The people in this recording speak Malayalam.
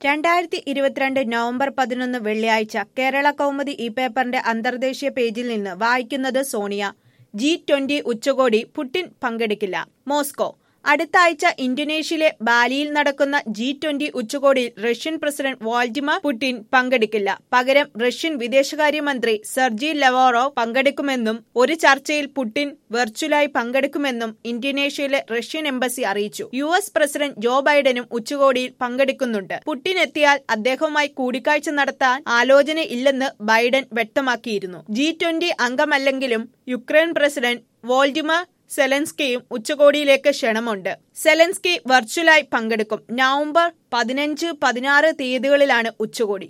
രണ്ടായിരത്തി ഇരുപത്തിരണ്ട് നവംബർ പതിനൊന്ന് വെള്ളിയാഴ്ച കേരള കൗമുദി ഈ പേപ്പറിന്റെ അന്തർദേശീയ പേജിൽ നിന്ന് വായിക്കുന്നത് സോണിയ ജി ട്വന്റി ഉച്ചകോടി പുടിൻ പങ്കെടുക്കില്ല മോസ്കോ അടുത്ത ആഴ്ച ഇന്തോനേഷ്യയിലെ ബാലിയിൽ നടക്കുന്ന ജി ട്വന്റി ഉച്ചകോടിയിൽ റഷ്യൻ പ്രസിഡന്റ് വാൾഡിമർ പുടിൻ പങ്കെടുക്കില്ല പകരം റഷ്യൻ വിദേശകാര്യമന്ത്രി സെർജി ലവോറോവ് പങ്കെടുക്കുമെന്നും ഒരു ചർച്ചയിൽ പുടിൻ വെർച്വലായി പങ്കെടുക്കുമെന്നും ഇന്തോനേഷ്യയിലെ റഷ്യൻ എംബസി അറിയിച്ചു യു എസ് പ്രസിഡന്റ് ജോ ബൈഡനും ഉച്ചകോടിയിൽ പങ്കെടുക്കുന്നുണ്ട് പുടിൻ എത്തിയാൽ അദ്ദേഹവുമായി കൂടിക്കാഴ്ച നടത്താൻ ആലോചനയില്ലെന്ന് ബൈഡൻ വ്യക്തമാക്കിയിരുന്നു ജി ട്വന്റി അംഗമല്ലെങ്കിലും യുക്രൈൻ പ്രസിഡന്റ് വോൾഡിമർ സെലൻസ്കിയും ഉച്ചകോടിയിലേക്ക് ക്ഷണമുണ്ട് സെലൻസ്കി വെർച്വലായി പങ്കെടുക്കും നവംബർ പതിനഞ്ച് പതിനാറ് തീയതികളിലാണ് ഉച്ചകോടി